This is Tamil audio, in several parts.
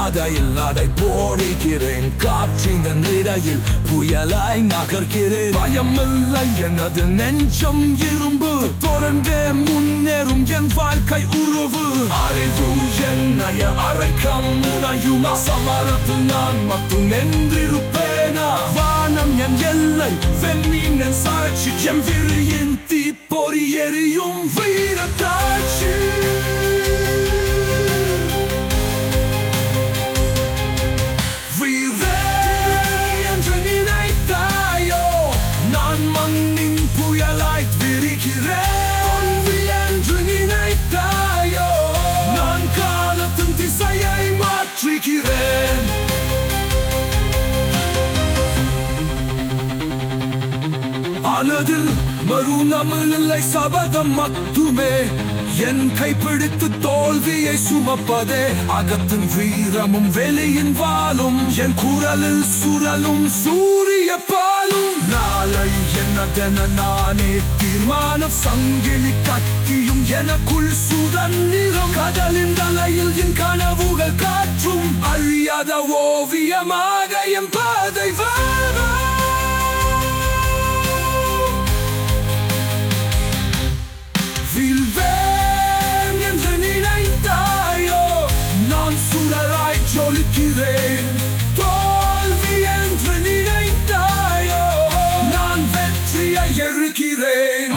பாதையில் நடை போடுகிறேன் காற்றின் இடையில் புயலாய் நகர்கிறேன் பயமில்லை எனது நெஞ்சம் இரும்பு தொடர்ந்தே முன்னேறும் என் வாழ்க்கை உறவு அறிவும் என்னைய அரைக்கம் உனையுமா சமரத்து நான் மட்டும் நின்றிருப்பேனா வானம் என் எல்லை வெண்மீன் என் சாட்சி என் விழியின் தீப்பொறி எரியும் வீரத்தாட்சி வீரன் என்று நினைத்தாயோ நான் மண்ணின் புயலாய் விரிகிறேன் தோல்வி என்று நினைத்தாயோ நான் காலத்தின் திசையை மாற்றுகிறேன் மனதில் மறுநமில்லை சபதம் மட்டுமே என் கைப்பிடித்து தோல்வியை சுமப்பதே அகத்தின் வீரமும் வெளியின் வாழும் என் குரலில் சுழலும் சூரிய பாலும் நாளை என்னதென நானே தீர்மானம் சங்கிலி கட்டியும் எனக்குள் சுதந்திரம் கடலின் தலையில் என் கனவுகள் காற்றும் அழியாத ஓவியமாக என் பாதை வரும் வீழ்வேன் என்று நினைத்தாயோ நான் சுடராய் ஜொலிக்கிறேன் தோல்வி என்று நினைத்தாயோ நான் வெற்றியை எழுகிறேன்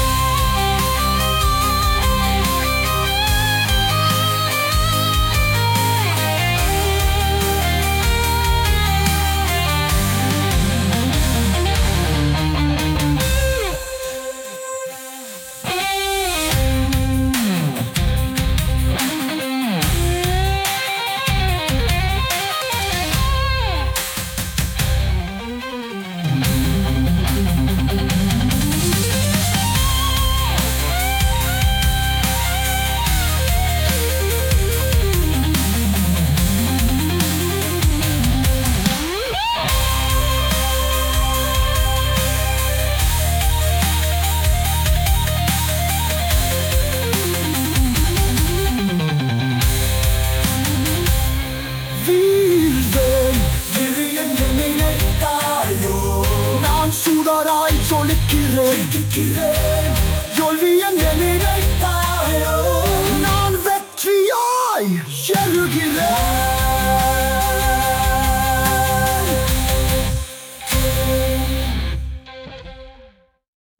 வீழ்வேன் விரியன் நினைத்தாயோ நான் சுடராய் ஜொலிக்கிறேன் தோல்வியன் நினைத்தாயோ நான் வெற்றியாய் எழுகிறேன்